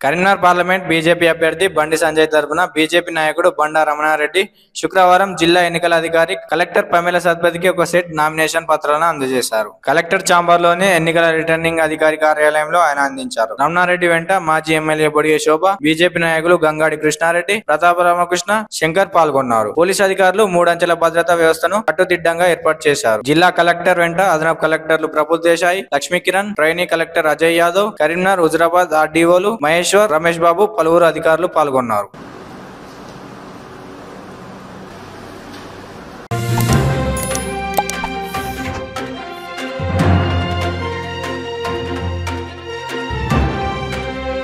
Karimnagar parliament BJP అభ్యర్థి బండి సంజయ్ తరపున బీజేపీ నాయకుడు బండా రమణారెడ్డి శుక్రవారం జిల్లా ఎన్నికల అధికారి కలెక్టర్ పమేల సత్పతికి ఒక సెట్ నామినేషన్ పత్రాలను అందజేశారు కలెక్టర్ చాంబర్ లోని ఎన్నికల రిటర్నింగ్ అధికారి కార్యాలయంలో ఆయన అందించారు రమణారెడ్డి వెంట మాజీ ఎమ్మెల్యే బొడిగే శోభ బీజేపీ నాయకులు గంగాడి కృష్ణారెడ్డి ప్రతాప రామకృష్ణ శంకర్ పాల్గొన్నారు పోలీసు అధికారులు మూడంచెల భద్రతా వ్యవస్థను కట్టుదిట్టంగా ఏర్పాటు చేశారు జిల్లా కలెక్టర్ వెంట అదనపు కలెక్టర్లు ప్రభుల్ దేశాయ్ లక్ష్మీ కిరణ్ ట్రైనీ కలెక్టర్ అజయ్ యాదవ్ కరీంనగర్ హుజరాబాద్ ఆర్డీఓలు మహేశ్వర్ రమేష్ బాబు పలువురు అధికారులు పాల్గొన్నారు